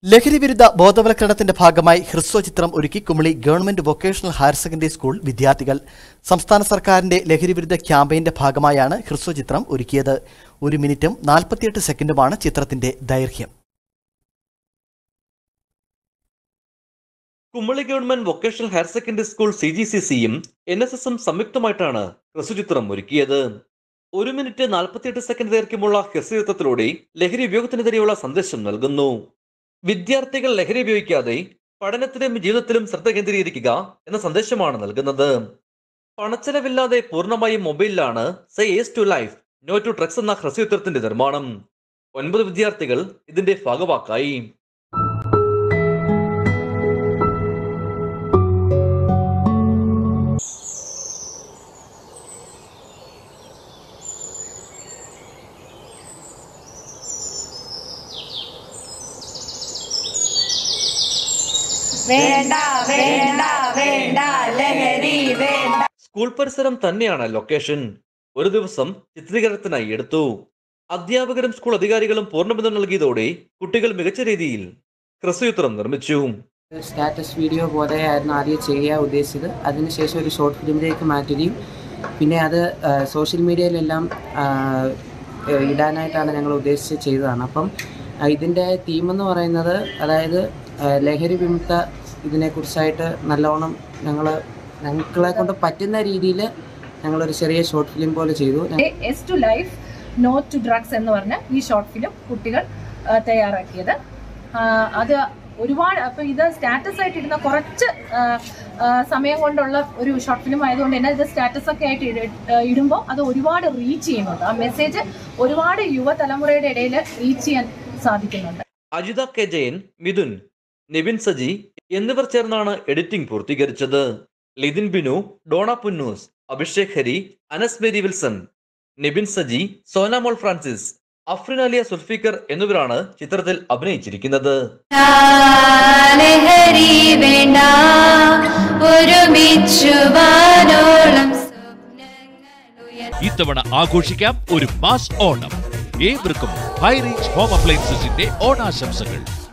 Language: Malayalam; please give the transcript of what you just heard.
ലഹരിവിരുദ്ധ ബോധവൽക്കരണത്തിന്റെ ഭാഗമായി ഹ്രസ്വ ചിത്രം ഒരുക്കി Kumily government vocational higher secondary school വിദ്യാർത്ഥികൾ സംസ്ഥാന സർക്കാരിന്റെ ലഹരിവിരുദ്ധ ക്യാമ്പയിന്റെ ഭാഗമായാണ് ഹ്രസ്വ ചിത്രം ഒരുക്കിയത് ഒരു മിനിറ്റും നാൽപ്പത്തിയെട്ട് സെക്കൻഡുമാണ് ചിത്രത്തിന്റെ ദൈർഘ്യം Kumily government vocational higher secondary school C G C സിയും എൻ എസ് എസും സംയുക്തമായിട്ടാണ് ഹ്രസ്വചിത്രം ഒരുക്കിയത് ഒരു മിനിറ്റ് നാൽപ്പത്തിയെട്ട് സെക്കൻഡ് ദൈർഘ്യമുള്ള ഹ്രസ്വചിത്രത്തിലൂടെ ലഹരി ഉപയോഗത്തിനെതിരെയുള്ള സന്ദേശം നൽകുന്നു വിദ്യാർത്ഥികൾ ലഹരി ഉപയോഗിക്കാതെ പഠനത്തിലും ജീവിതത്തിലും ശ്രദ്ധ കേന്ദ്രീകരിക്കുക എന്ന സന്ദേശമാണ് നൽകുന്നത് പണച്ചെലവില്ലാതെ പൂർണ്ണമായും മൊബൈലിലാണ് say yes to life no to drugs എന്ന ഹ്രസ്വചിത്രത്തിന്റെ നിർമ്മാണം ഒൻപത് വിദ്യാർത്ഥികൾ ഇതിന്റെ ഭാഗവാക്കായി വേണ്ട വേണ്ട വേണ്ട ലഹരി വേണ്ട സ്കൂൾ പരിസരം തന്നെയാണ് ലൊക്കേഷൻ ഒരു ദിവസം ചിത്രീകരണത്തിനായി എടുത്തു അധ്യാപകരും സ്കൂൾ അധികാരികളും പൂർണ്ണ പിന്തുണ നൽകിയതോടെ കുട്ടികൾ മികച്ച രീതിയിൽ ഹ്രസ്വചിത്രം നിർമ്മിച്ചു സ്റ്റാറ്റസ് വീഡിയോ പോലെയായിരുന്നു ആദ്യം ചെയ്യാൻ ഉദ്ദേശിച്ചത് അതിനുശേഷം ഒരു ഷോർട്ട് ഫിലിമിലേക്ക് മാറ്റുകയും പിന്നെ അത് ആ, സോഷ്യൽ മീഡിയയിലെല്ലാം ആ, ഏ, ഇടാനായിട്ടാണ് ഞങ്ങൾ ഉദ്ദേശിച്ച് ചെയ്തതാണ് അപ്പം ആ, ഇതിൻ്റെ തീമെന്ന് പറയുന്നത് അതായത് ആ, ലഹരി വിമുക്ത ഇതിനെക്കുറിച്ചായിട്ട് നല്ലോണം ഞങ്ങൾ ഞങ്ങളെ കൊണ്ട് പറ്റുന്ന രീതിയിൽ ഞങ്ങളൊരു ചെറിയ ഷോർട്ട് ഫിലിം പോലെ ചെയ്തു yes to life no to drugs എന്ന് പറഞ്ഞ ഈ ഷോർട്ട് ഫിലിം കുട്ടികൾ ആ, തയ്യാറാക്കിയത് ആ, അത് ഒരുപാട് അപ്പൊ ഇത് സ്റ്റാറ്റസ് ആയിട്ട് ഇടുന്ന കുറച്ച് ആ, ആ, സമയം കൊണ്ടുള്ള ഒരു ഷോർട്ട് ഫിലിം ആയതുകൊണ്ട് തന്നെ ഇത് സ്റ്റാറ്റസ് ഒക്കെ ആയിട്ട് ഇടുമ്പോൾ അത് ഒരുപാട് റീച്ച് ചെയ്യുന്നുണ്ട് ആ മെസ്സേജ് ഒരുപാട് യുവതലമുറയുടെ ഇടയിൽ റീച്ച് ചെയ്യാൻ സാധിക്കുന്നുണ്ട് അജിത കെ ജയൻ മിഥുൻ നിവിൻ സജി എന്നിവർ ചേർന്നാണ് എഡിറ്റിംഗ് പൂർത്തീകരിച്ചത് Lithin Binu Dona Punnoose Abhishek Hari Anas Mary Wilson Nibin Saji Sonamol Francis Afrin Aliya Sulfikar എന്നിവരാണ് ചിത്രത്തിൽ അഭിനയിച്ചിരിക്കുന്നത് ലഹരി വേണ്ട ഒരുമിച്ചുവാനോളം ഇത്തവണ ആഘോഷിക്കാം ഒരു മാസ് ഓണം ഏവർക്കും ഹൈ റേഞ്ച് ഹോം അപ്ലയൻസസിന്റെ ഓണാശംസകൾ